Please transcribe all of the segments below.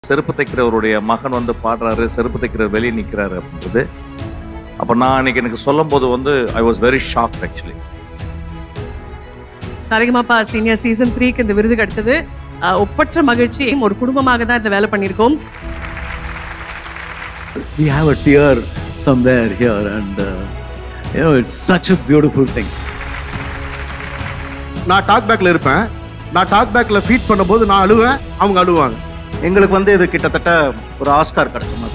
செருப்பு தைக்கிறவருடைய மகன் வந்து பாடுறாரு செருப்பு தைக்கிறவர் வெளியே நிற்கிறாரு அப்படின்றது அப்போ நான் அன்னைக்கு எனக்கு சொல்லும் போது வந்து I was very shock actually Sa Re Ga Ma Pa senior season த்ரீக்கு இந்த விருது கிடைச்சது அஹ், ஒப்பற்ற மகிழ்ச்சி ஒரு குடும்பமாக தான் இந்த வேலை பண்ணியிருக்கோம் we have a tear somewhere here and uh, you know it's such a beautiful thing நான் டாக் பேக்ல இருப்பேன் நான் டாக் பேக்ல ஃபீட் பண்ணும்போது நான் அழுவேன் அவங்க அழுவாங்க எங்களுக்கு வந்து இது கிட்டத்தட்ட ஒரு ஆஸ்கார் கிடைச்ச மாதிரி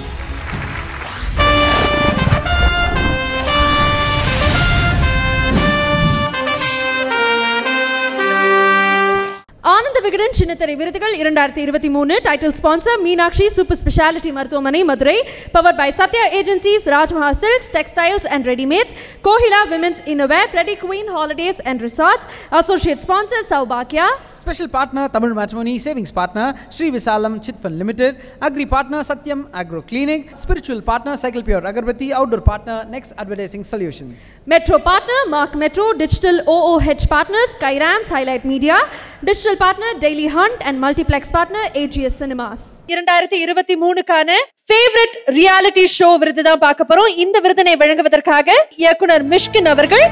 ஆனந்த விகடன் சின்னத்திரை விருதுகள் இரண்டாயிரத்தி இருபத்தி மூணு title sponsor Meenakshi super speciality மருத்துவமனை Madurai power by Sathya agencies Rajmaha silks textiles and readymades Kohila women's innerwear pretty queen holidays and resorts associate sponsor சௌபாக்கியா Special partner Tamil Matrimony Savings Partner Sri Visalam Chit Fund Limited Agri Partner Satyam Agro Clinic Spiritual Partner Cycle Pure Agarbati Outdoor Partner Next Advertising Solutions metro partner Mark Metro digital OOH partners கைராம்ஸ் Highlight Media digital partner Daily Hunt and multiplex partner AGS cinemas இரண்டாயிரத்தி இருபத்தி மூணுக்கான favourite reality show விருது தான் பார்க்க போறோம் இந்த விருதினை வழங்குவதற்காக இயக்குனர் மிஷ்கின் அவர்கள்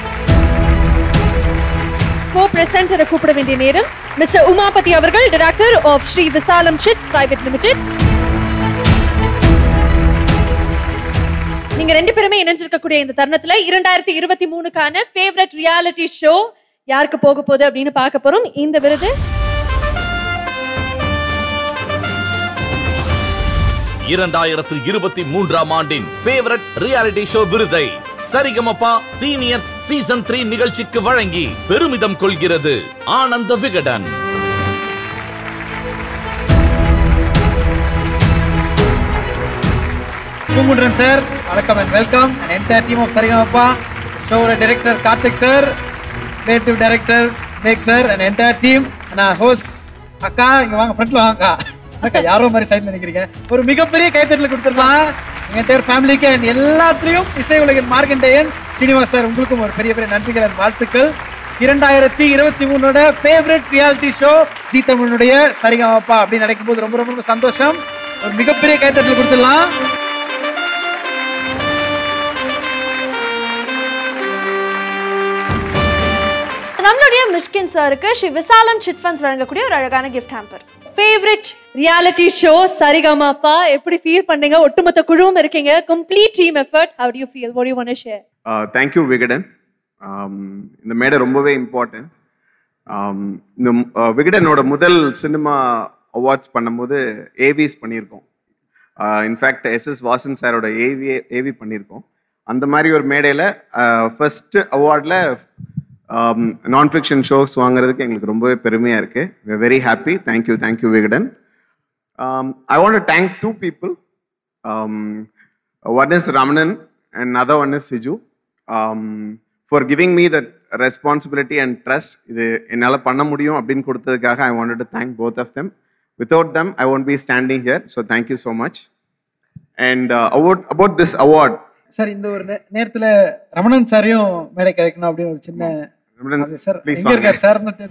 கோ பிரசன்டரை கூப்பிட வேண்டிய நேரம் மிஸ்டர் உமாபதி அவர்கள் டைரக்டர் ஆஃப் ஸ்ரீ விசாலம் சிட்ஸ் பிரைவேட் லிமிடெட் நீங்க ரெண்டு பேருமே இணைஞ்சிருக்கக்கூடிய இந்த தருணத்துல இரண்டாயிரத்தி இருபத்தி மூணுக்கான ஃபேவரட் ரியாலிட்டி ஷோ யாருக்கு போக போகுது அப்படின்னு பார்க்க போறோம் இந்த விருது இரண்டாயிரத்து இருபத்தி மூன்றாம் ஆண்டின் ஃபேவரட் ரியாலிட்டி ஷோ விருதை சரிகமபா சீனியர்ஸ் சீசன் த்ரீ நிகழ்ச்சிக்கு வழங்கி பெருமிதம் கொள்கிறது ஆனந்த விகடன் Kumudran sir வணக்கம் and welcome and entire team of Sarigama ஷோவோட director Karthik sir creative director Mac sir and entire team நான் ஹோஸ்ட் அக்கா இங்க வாங்க ஃப்ரண்ட்ல வாங்க அக்கா அக்கா யாரோ மாதிரி சைடுல நினைக்கிறீங்க ஒரு மிகப்பெரிய கைத்தட்டல் கொடுத்துடலாம் எங்க என்டையர் ஃபேமிலிக்கு and எல்லாத்துலயும் இசை உலகின் மார்க்கண்டேயன் ஸ்ரீனிவாஸ் சார் உங்களுக்கும் ஒரு பெரிய பெரிய நன்றிகள் and வாழ்த்துக்கள் இரண்டாயிரத்தி இருபத்தி மூணோட ஃபேவரட் ரியாலிட்டி ஷோ ஜி தமிழனுடைய சரிகமாப்பா அப்படின்னு நடக்கும் போது ரொம்ப ரொம்ப ரொம்ப சந்தோஷம் ஒரு மிகப்பெரிய கைத்தட்டல் கொடுத்துடலாம் நம்மளுடைய மிஷ்கின் சாருக்கு ஸ்ரீ விசாலம் சிட் ஃபண்ட்ஸ் வழங்கக்கூடிய ஒரு அழகான gift hamper favourite reality show Sa Re Ga Ma Pa எப்படி ஃபீல் பண்ணீங்க ஒட்டுமொத்த குழுவும் இருக்கீங்க complete team effort how do you feel what you want share thank you Vikatan இந்த மேடை ரொம்பவே இம்பார்ட்டன்ட் இந்த uh, விகடனோட முதல் சினிமா அவார்ட்ஸ் பண்ணும்போது ஏவிஸ் பண்ணியிருக்கோம் இன்ஃபேக்ட் எஸ் எஸ் வாசன் சாரோட ஏவி ஏவி பண்ணியிருக்கோம் அந்த மாதிரி ஒரு மேடையில் ஃபர்ஸ்ட் அவார்டில் நான் ஃபிக்ஷன் ஷோஸ் வாங்குறதுக்கு எங்களுக்கு ரொம்பவே பெருமையாக இருக்குது very happy thank you thank you Vikatan I want thank two people one is Ramanan and another one is Siju um, for giving me that responsibility and trust. இது என்னால் பண்ண முடியும் அப்படின்னு கொடுத்ததுக்காக I wanted to thank both of them. Without them, I won't be standing here. So thank you so much. And uh, about, about this award, sir இந்த ஒரு நே- நேரத்துல ரமணன் சாரையும் மேடை கிடைக்கணும் அப்படின்னு ஒரு சின்ன Ramanan, ஆசை சார் please எங்க இருக்கார் வாங்க. சார்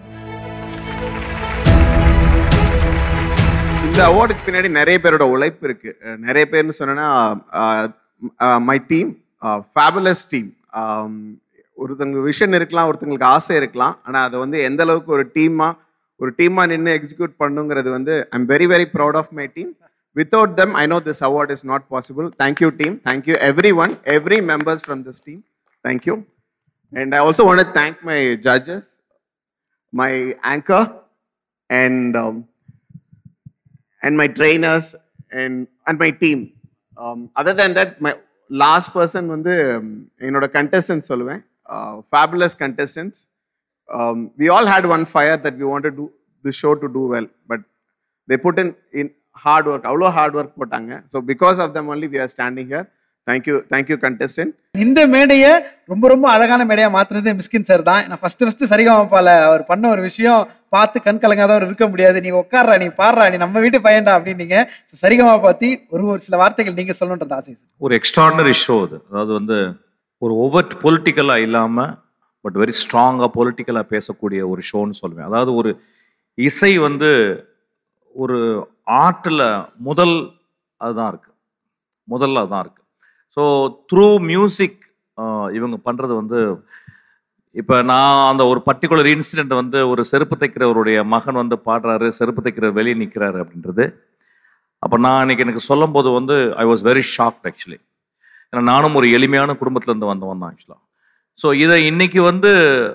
இந்த அவார்டுக்கு பின்னாடி நிறைய பேரோட உழைப்பு இருக்கு அஹ் நிறைய பேர்னு சொன்னா மை டீம் ஃபேபுலஸ் டீம் ஒருத்தங்க விஷன் இருக்கலாம் ஒருத்தங்களுக்கு ஆசை இருக்கலாம் ஆனா அதை வந்து எந்த அளவுக்கு ஒரு டீமா ஒரு டீமா நின்று எக்ஸிக்யூட் பண்ணுங்கிறது வந்து I am very very proud of my team without them I know this award is not possible thank you team thank you everyone every members from this team thank you and I also want thank my judges my anchor and and my trainers and and my team. Um, other than that, my last person வந்து um, என்னோட contestants சொல்லுவேன் uh, fabulous contestants. Um, we all had one fire that we wanted to do the show to do well, but they put in in hard work. அவ்வளோ hard work போட்டாங்க. So because of them only we are standing here. Thank you, thank you, contestant. இந்த மேடையை ரொம்ப ரொம்ப அழகான மேடையா மாத்துனது மிஸ்கின் sir தான் நான் first first சரிகமாப்பால அவர் பண்ண ஒரு விஷயம் பார்த்து கண் கலங்காதவர் இருக்க முடியாது நீ உட்கார்றா நீ பாடுறா நீ நம்ம வீட்டு பையன்டா அப்படின்னீங்க So சரிகமா பத்தி ஒரு ஒரு சில வார்த்தைகள் நீங்க சொல்லணுன்றது ஆசை சார் ஒரு எக்ஸ்ட்ராடனரி ஷோ அது அதாவது வந்து ஒரு ஓவர் பொலிட்டிக்கலாக இல்லாமல் பட் வெரி ஸ்ட்ராங்காக பொலிட்டிக்கலாக பேசக்கூடிய ஒரு ஷோன்னு சொல்லுவேன் அதாவது ஒரு இசை வந்து ஒரு ஆர்ட்டில் முதல் அதுதான் இருக்கு முதல்ல அதுதான் இருக்கு ஸோ த்ரூ மியூசிக் இவங்க பண்ணுறது வந்து இப்போ நான் அந்த ஒரு பர்டிகுலர் இன்சிடென்ட் வந்து ஒரு செருப்பு தைக்கிறவருடைய மகன் வந்து பாடுறாரு செருப்பு தைக்கிறவர் வெளியே நிற்கிறாரு அப்படின்றது அப்போ நான் இன்னைக்கு எனக்கு சொல்லும்போது வந்து I was very shocked actually ஏன்னா நானும் ஒரு எளிமையான குடும்பத்துலேருந்து வந்தவன் தான் ஆக்சுவலாக ஸோ இதை இன்னைக்கு வந்து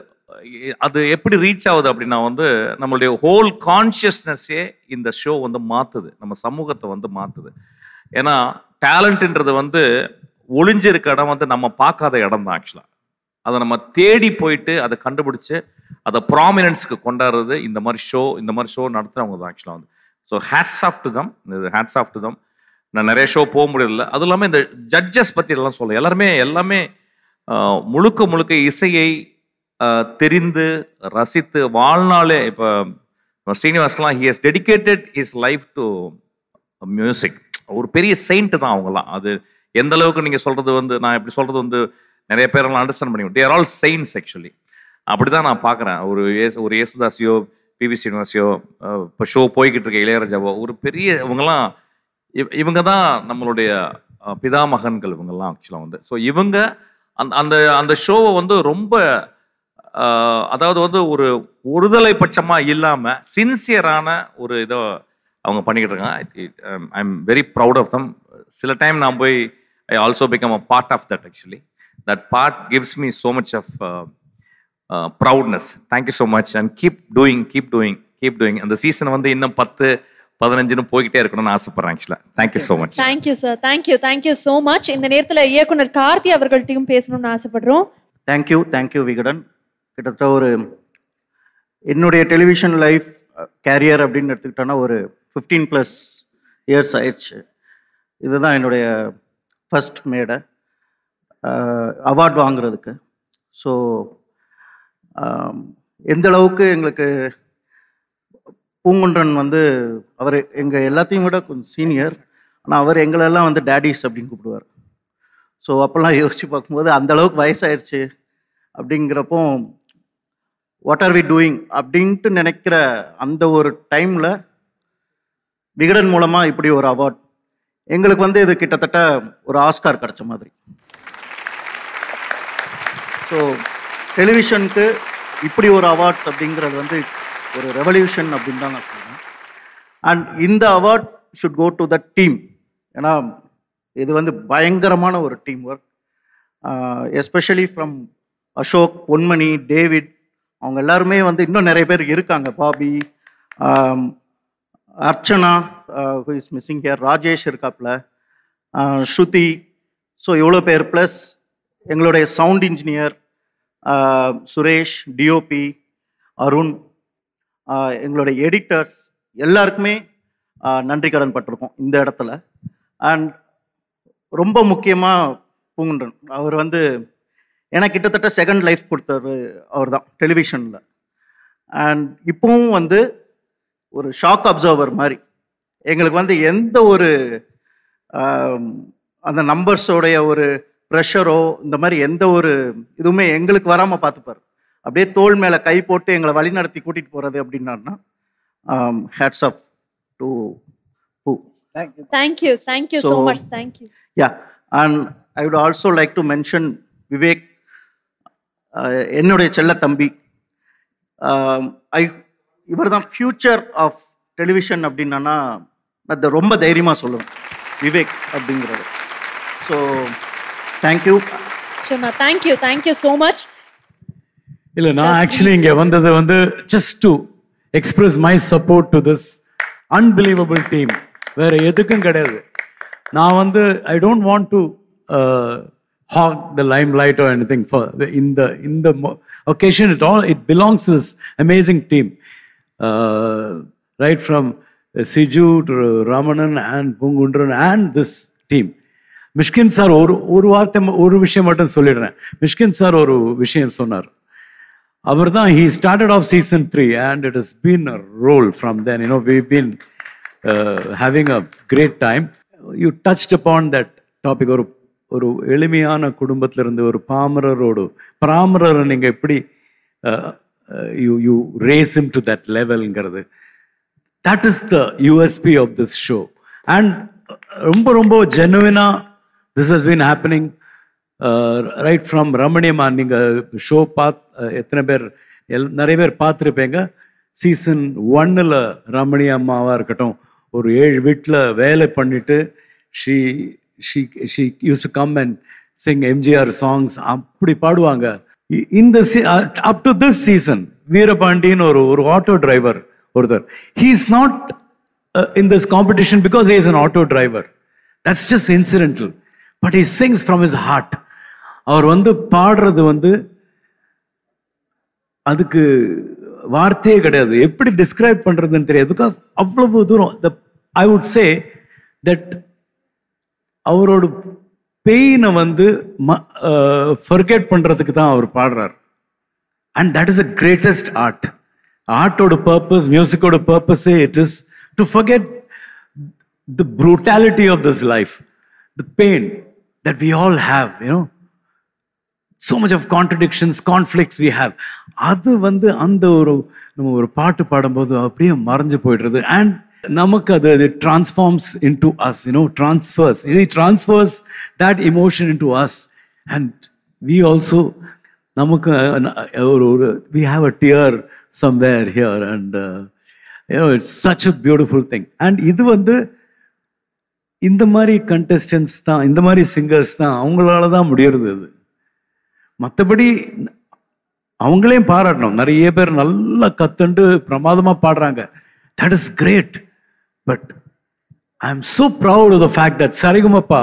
இ- அது எப்படி ரீச் ஆகுது அப்படின்னா வந்து நம்மளுடைய ஹோல் கான்ஷியஸ்னஸ்ஸே இந்த ஷோ வந்து மாற்றுது நம்ம சமூகத்தை வந்து மாற்றுது ஏன்னா டேலண்ட்ன்றது வந்து ஒளிஞ்சிருக்க இடம் வந்து நம்ம பார்க்காத இடம் தான் ஆக்சுவலாக அதை நம்ம தேடி போயிட்டு அதை கண்டுபிடிச்சு அதை ப்ராமினன்ஸ்க்கு கொண்டாடுறது இந்த மாதிரி ஷோ இந்த மாதிரி ஷோ நடத்துறவங்க தான் ஆக்சுவலாக வந்து so hats off to them இது ஹேட்ஸ் ஆஃப் டு தம் நான் நிறைய ஷோ போக முடியல அதுவும் இல்லாமல் இந்த ஜட்ஜஸ் பற்றி எல்லாம் சொல்ல எல்லாருமே எல்லாமே ஆஹ், முழுக்க முழுக்க இசையை ஆஹ், தெரிந்து ரசித்து வாழ்நாளே இப்போ ஸ்ரீனிவாஸ்லாம் he has dedicated his life to music ஒரு பெரிய செயிண்ட் தான் அவங்கலாம் அது எந்த அளவுக்கு நீங்கள் சொல்கிறது வந்து நான் எப்படி சொல்கிறது வந்து நிறைய பேரெல்லாம் அண்டர்ஸ்டாண்ட் பண்ணி தேர் ஆல் செயின்ஸ் ஆக்சுவலி அப்படி தான் நான் பார்க்குறேன் ஒரு ஏசு ஒரு ஏசுதாசியோ பிவி ஸ்ரீனிவாசியோ இப்போ ஷோ போய்கிட்டு இருக்க இளையராஜாவோ ஒரு பெரிய இவங்கெல்லாம் இவ- இவங்க தான் நம்மளுடைய அஹ், பிதாமகன்கள் இவங்கெல்லாம் ஆக்சுவலாக வந்து ஸோ இவங்க அந்த அந்த அந்த ஷோவை வந்து ரொம்ப அஹ், அதாவது வந்து ஒரு ஒருதலை பட்சமாக இல்லாமல் சின்சியரான ஒரு இதோ அவங்க பண்ணிக்கிட்டு இருக்காங்க I am very proud of them சில டைம் நான் போய் I also become a part of that actually that part gives me so much of proudness thank you so much and keep doing keep doing keep doing அந்த season வந்து இன்னும் பத்து பதினஞ்சுன்னு போய்கிட்டே இருக்கணும்னு ஆசைப்படுறேன் ஆக்சுவலாக thank you so much thank you sir thank you thank you so much இந்த நேரத்துல இயக்குனர் கார்த்தி அவர்கள்ட்டையும் பேசணும்னு ஆசைப்படுறோம் தேங்க்யூ தேங்க்யூ விகடன் கிட்டத்தட்ட ஒரு என்னுடைய டெலிவிஷன் லைஃப் கேரியர் அப்படின்னு எடுத்துக்கிட்டோன்னா ஒரு ஃபிஃப்டீன் ப்ளஸ் இயர்ஸ் ஆயிடுச்சு இதுதான் என்னுடைய ஃபர்ஸ்ட் மேடை அவார்ட் வாங்குறதுக்கு ஸோ எந்த அளவுக்கு எங்களுக்கு பூங்குன்றன் வந்து அவர் எங்கள் எல்லாத்தையும் விட கொஞ்சம் சீனியர் ஆனால் அவர் எங்களெல்லாம் வந்து டேடிஸ் அப்படின்னு கூப்பிடுவார் ஸோ அப்போல்லாம் யோசிச்சு பார்க்கும்போது அந்த அளவுக்கு வயசாயிருச்சு அப்படிங்கிறப்போ வாட் ஆர் வி டூயிங் அப்படின்ட்டு நினைக்கிற அந்த ஒரு டைமில் விகடன் மூலமாக இப்படி ஒரு அவார்ட் எங்களுக்கு வந்து இது கிட்டத்தட்ட ஒரு ஆஸ்கார் கிடைச்ச மாதிரி ஸோ டெலிவிஷனுக்கு இப்படி ஒரு அவார்ட்ஸ் அப்படிங்கிறது வந்து இட்ஸ் ஒரு ரெவல்யூஷன் அப்படின்னு தான் நான் சொல்லுவேன் அண்ட் இந்த award should go to the team ஏன்னா இது வந்து பயங்கரமான ஒரு team work especially from Ashok Ponmani David அவங்க எல்லாருமே வந்து இன்னும் நிறைய பேர் இருக்காங்க பாபி ஆம், Archana who is missing here Rajesh இருக்காப்புல ஆஹ், ஸ்ருதி ஸோ இவ்வளோ பேர் ப்ளஸ் எங்களுடைய sound engineer Suresh DOP Arun ஆஹ், எங்களுடைய எடிட்டர்ஸ் எல்லாருக்குமே ஆஹ், நன்றி கடன் பட்டிருக்கோம் இந்த இடத்துல அண்ட் ரொம்ப முக்கியமாக பூங்குன்றன் அவர் வந்து எனக்கு கிட்டத்தட்ட செகண்ட் லைஃப் கொடுத்தவர் அவர் தான் டெலிவிஷனில் அண்ட் இப்போவும் வந்து ஒரு ஷாக் அப்சர்வர் மாதிரி எங்களுக்கு வந்து எந்த ஒரு ஆம், அந்த நம்பர்ஸோடைய ஒரு ப்ரெஷரோ இந்த மாதிரி எந்த ஒரு இதுவுமே எங்களுக்கு வராமல் பார்த்துப்பார் அப்படியே தோள் மேலே கை போட்டு எங்களை வழிநடத்தி கூட்டிகிட்டு போகிறது அப்படின்னா ஹேட்ஸ் ஆஃப் டு பூ thank you thank you thank you so So- much thank you Yeah, and I would also like to mention Vivek, uh, என்னுடைய செல்ல தம்பி ஐ இவர் தான் ஃபியூச்சர் ஆஃப் டெலிவிஷன் அப்படின்னா அது ரொம்ப தைரியமாக சொல்லுவேன் விவேக் அப்படிங்கிறது ஸோ தேங்க்யூ நிச்சயமா தேங்க்யூ தேங்க்யூ so மச் இல்ல நான் Sir, ஆக்சுவலி please. இங்க வந்தது வந்து just to express my support to this unbelievable team வேற எதுக்கும் கிடையாது நான் வந்து I don't want to hog the limelight or anything இந்த இந்த occasion it all it belongs this amazing team right from Siju to Ramanan and Poongundran and this team Mysskin sir ஒரு ஒரு வார்த்தை ம- ஒரு விஷயம் மட்டும் சொல்லிடுறேன் மிஷ்கின் சார் ஒரு விஷயம் சொன்னார் அவர் தான் he started off season three and it is been a role from then you know we been having a great time you touched upon that topic ஒரு ஒரு எளிமையான குடும்பத்துல இருந்து ஒரு பாமரரோடு பாமரரை நீங்கள் எப்படி you you raise him to that லெவல்ங்கிறது that is the USP of this show. And ரொம்ப ரொம்ப ஜெனுவினாக this has been happening right from Ramaniyamma நீங்கள் ஷோ பாத் uh, எத்தனை பேர் எல் நிறைய பேர் பார்த்துருப்பீங்க சீசன் ஒன்னில் ரமணி அம்மாவாக இருக்கட்டும் ஒரு ஏழு வீட்டில் வேலை பண்ணிட்டு she she she use come and sing MGR songs அப்படி பாடுவாங்க இ- இந்த அப் டு திஸ் சீசன் வீரபாண்டின்னு ஒரு ஒரு ஆட்டோ டிரைவர் ஒருத்தர் he is not in this competition because he is an auto driver that's just incidental but he sings from his heart அவர் வந்து பாடுறது வந்து அதுக்கு வார்த்தையே கிடையாது எப்படி டிஸ்கிரைப் பண்றதுன்னு தெரியாது பிகாஸ் அவ்வளவு தூரம் த ஐ வுட் சே தட் அவரோட பெயினை வந்து ஃபர்கெட் பண்றதுக்கு தான் அவர் பாடுறார் and that is a greatest art ஆர்ட்டோட பர்பஸ் மியூசிக்கோட பர்பஸே it is to forget the brutality of this life the pain that we all have you know so much of contradictions conflicts we have அது வந்து அந்த ஒரு நம்ம ஒரு பாட்டு பாடும்போது அப்படியே மறைஞ்சு போயிடுறது அண்ட் நமக்கு அது அது transforms into us you know transfers it transfers that emotion into us and we also நமக்கு அஹ், ஒரு ஒரு we have a tear somewhere here and uh, you know it's such a beautiful thing and இது வந்து இந்த மாதிரி contestants தான் இந்த மாதிரி சிங்கர்ஸ் தான் அவங்களால தான் முடியறது அது மற்றபடி அவங்களையும் பாராட்டணும் நிறைய பேர் நல்லா கத்துண்டு பிரமாதமா பாடுறாங்க that is great but I am so proud of the fact that Sa Re Ga Ma Pa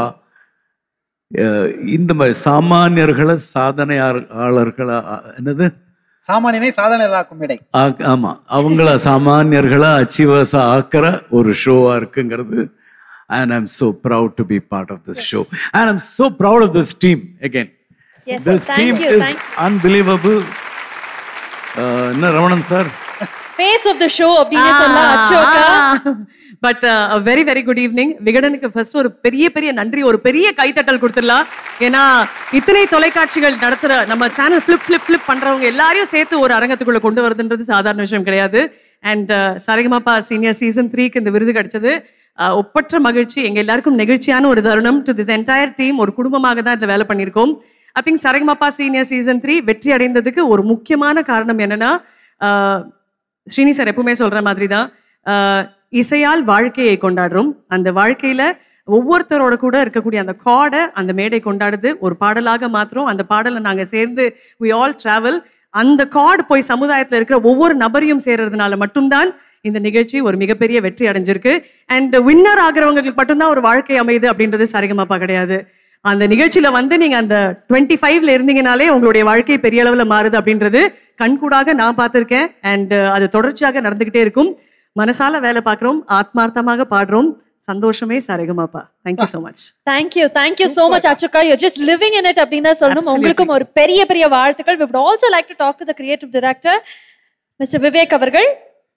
ah, இந்த மாதிரி சாமானியர்களை சாதனையாளர்களை அஹ், என்னது சாமானியனை சாதனையாக்கும் இடை ஆக்- ஆமா அவங்கள சாமானியர்களா அச்சீவர்ஸா ஆக்குற ஒரு ஷோவா இருக்குங்கிறது and i'm so proud to be part of this show and i'm so proud of this team again Yes, this thank team you, is thank unbelievable uh, என்ன Ramanan sir face of the show அப்படின்னு சொல்லலாம் அச்சோக்கா but very very good evening விகடனுக்கு first ஒரு பெரிய பெரிய நன்றி ஒரு பெரிய கைத்தட்டல் கொடுத்துடலாம் ஏன்னா இத்தனை தொலைக்காட்சிகள் நடத்துற நம்ம சேனல் ஃபிளிப் ஃபிளிப் ஃபிளிப் பண்றவங்க எல்லாரையும் சேர்த்து ஒரு அரங்கத்துக்குள்ள கொண்டு வருதுன்றது சாதாரண விஷயம் கிடையாது அண்ட் சரிகமாப்பா சீனியர் சீசன் த்ரீக்கு இந்த விருது கிடைச்சது uh, ஒப்பற்ற மகிழ்ச்சி எங்க எல்லாருக்கும் நெகிழ்ச்சியான ஒரு தருணம் டு திஸ் என்டையர் டீம் ஒரு குடும்பமாக தான் இந்த வேலை பண்ணியிருக்கோம் I think Sa Re Ga Ma Pa senior season three வெற்றி அடைந்ததுக்கு ஒரு முக்கியமான காரணம் என்னன்னா uh, ஸ்ரீனி சார் எப்பவுமே சொல்ற மாதிரி தான் ஆஹ் இசையால் வாழ்க்கையை கொண்டாடுறோம் அந்த வாழ்க்கையில ஒவ்வொருத்தரோட கூட இருக்கக்கூடிய அந்த காடை அந்த மேடை கொண்டாடுது ஒரு பாடலாக மாத்திரம் அந்த பாடலை நாங்க சேர்ந்து we all travel அந்த கார்டு போய் சமுதாயத்துல இருக்கிற ஒவ்வொரு நபரையும் சேர்றதுனால மட்டும்தான் இந்த நிகழ்ச்சி ஒரு மிகப்பெரிய வெற்றி அடைஞ்சிருக்கு அண்ட் வின்னர் ஆகிறவங்களுக்கு மட்டும்தான் ஒரு வாழ்க்கை அமையுது அப்படின்றது சரிகமாப்பா கிடையாது அந்த நிகழ்ச்சியில வந்து நீங்க அந்த டுவெண்ட்டி ஃபைவ்ல இருந்தீங்கனாலே உங்களுடைய வாழ்க்கை பெரிய அளவுல மாறுது அப்படின்றது கண்கூடாக நான் பார்த்திருக்கேன் அண்ட் அது தொடர்ச்சியாக நடந்துகிட்டே இருக்கும் மனசால வேலை பார்க்குறோம் ஆத்மார்த்தமாக பாடுறோம் சந்தோஷமே Sa Re Ga Ma Pa thank you so much thank you thank you so much அச்சுக்கா you just living in it அப்படின்னு தான் சொல்லணும் Absolutely. உங்களுக்கும் ஒரு பெரிய பெரிய வாழ்த்துக்கள் we would also like to talk to the creative director Mr Vivek அவர்கள்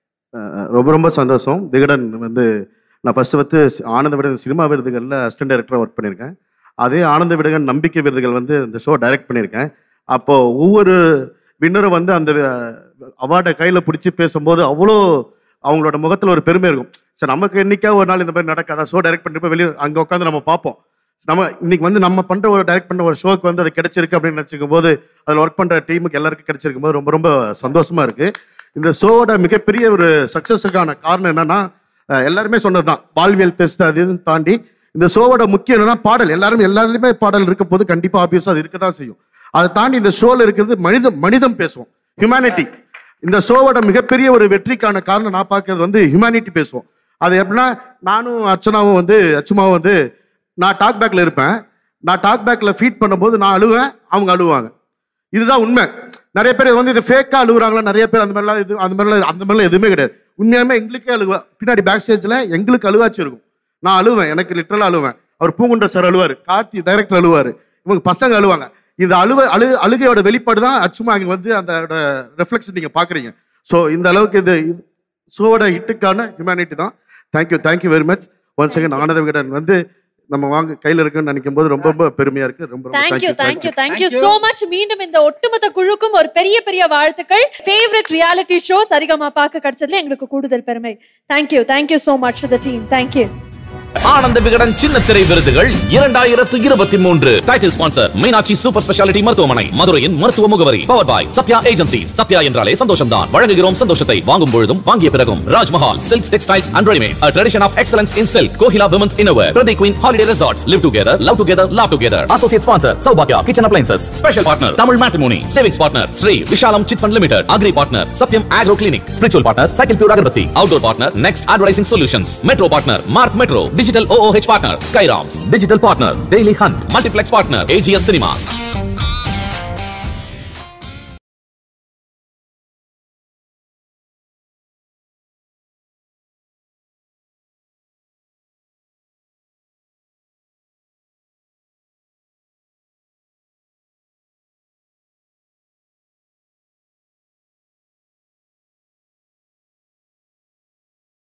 அஹ் ரொம்ப ரொம்ப சந்தோஷம் விகடன் வந்து நான் ஃபர்ஸ்ட் வந்து சி- ஆனந்த விகடன் சினிமா விருதுகளில் அசிஸ்டன்ட் டைரக்டராக ஒர்க் பண்ணியிருக்கேன் அதே ஆனந்த விகடன் நம்பிக்கை விருதுகள் வந்து இந்த ஷோ டைரக்ட் பண்ணியிருக்கேன் அப்போ ஒவ்வொரு வின்னரும் வந்து அந்த அவார்டை கையில் பிடிச்சி பேசும்போது அவ்வளோ அவங்களோட முகத்தில் ஒரு பெருமை இருக்கும் சரி நமக்கு என்னைக்கா ஒரு நாள் இந்த மாதிரி நடக்காதா ஷோ டைரக்ட் பண்ணிட்டு வெளியே அங்கே உட்காந்து நம்ம பார்ப்போம் நம்ம இன்னைக்கு வந்து நம்ம பண்ற ஒரு டைரக்ட் பண்ற ஒரு ஷோக்கு வந்து அது கிடைச்சிருக்கு அப்படின்னு நினச்சிக்கும் போது அதில் ஒர்க் பண்ற டீமுக்கு எல்லாருக்கும் கிடைச்சிருக்கும் போது ரொம்ப ரொம்ப சந்தோஷமா இருக்கு இந்த ஷோவோட மிகப்பெரிய ஒரு சக்சஸுக்கான காரணம் என்னன்னா அஹ் எல்லாருமே சொன்னதுதான் பால்வியல் பேசுது அது இதுன்னு தாண்டி இந்த ஷோவோட முக்கியம் என்னன்னா பாடல் எல்லாரும் எல்லாருமே பாடல் இருக்க போது கண்டிப்பா ஆப்வியஸா அது இருக்க தான் செய்யும் அதை தாண்டி இந்த ஷோல இருக்கிறது மனிதம் மனிதம் பேசுவோம் ஹியூமனிட்டி இந்த ஷோவோட மிகப்பெரிய ஒரு வெற்றிக்கான காரணம் நான் பார்க்கறது வந்து ஹியூமனிட்டி பேசுவோம் அது எப்படின்னா நானும் அர்ச்சனாவும் வந்து அச்சுமாவும் வந்து நான் டாக் பேக்ல இருப்பேன் நான் டாக் பேக்ல ஃபீட் பண்ணும்போது நான் அழுவேன் அவங்க அழுவாங்க இதுதான் உண்மை நிறைய பேர் வந்து இது ஃபேக்கா அழுகுறாங்களா நிறைய பேர் அந்த மாதிரிலாம் இது அந்த மாதிரிலாம் அந்த மாதிரிலாம் எதுவுமே கிடையாது உண்மையாலுமே எங்களுக்கே அழுவா பின்னாடி பேக் ஸ்டேஜ்ல எங்களுக்கு அழுவாச்சு இருக்கும் நான் அழுவேன் எனக்கு லிட்டரலா அழுவேன் அவர் பூங்குன்ற சார் அழுவாரு கார்த்தி டைரக்டர் அழுவாரு இவங்க பசங்க அழுவாங்க இந்த அழுவ அழு அழுகையோட வெளிப்பாடு தான் அச்சுமா இங்க வந்து அந்த ரெஃப்ளெக்ஷன் நீங்க பாக்குறீங்க ஸோ இந்த அளவுக்கு இது ஷோவோட ஹிட்டுக்கான ஹியூமனிட்டி தான் thank you thank you very much one second Ananda Vikatan வந்து நம்ம வாங்க கையில இருக்குன்னு நினைக்கும் போது ரொம்ப ரொம்ப பெருமையா இருக்கு ரொம்ப ரொம்ப thank you thank you, thank you thank you. Thank you so much மீண்டும் இந்த ஒட்டுமொத்த குழுக்கும் ஒரு பெரிய பெரிய வாழ்த்துக்கள் ஃபேவரட் ரியாலிட்டி ஷோ சரிகமா பார்க்க கிடைச்சதுல எங்களுக்கு கூடுதல் பெருமை thank you thank you so much the team thank you Ananda Vikatan சின்ன திரை விருதுகள் இரண்டாயிரத்து இருபத்தி மூன்று title sponsor Meenakshi super speciality மருத்துவமனை மதுரையின் மருத்துவ முகவரி power boy Sathya agency Sathya என்றாலே சந்தோஷம் தான் வழங்குகிறோம் சந்தோஷத்தை வாங்கும் பொழுதும் வாங்கிய பிறகும் Rajmahal silk textiles and readymade a tradition of excellence in silk Kohila women's innerwear பிரதி queen holiday resorts live together love together love together associate sponsor சௌபாக்யா kitchen appliances special partner Tamil matrimony savings partner Sri Vishalam chit fund limited agri partner Sathyam agro clinic spiritual partner cycle pure agarbatti outdoor partner next advertising solutions metro partner mark metro digital ooh partner skyram digital partner daily hunt multiplex partner ags cinemas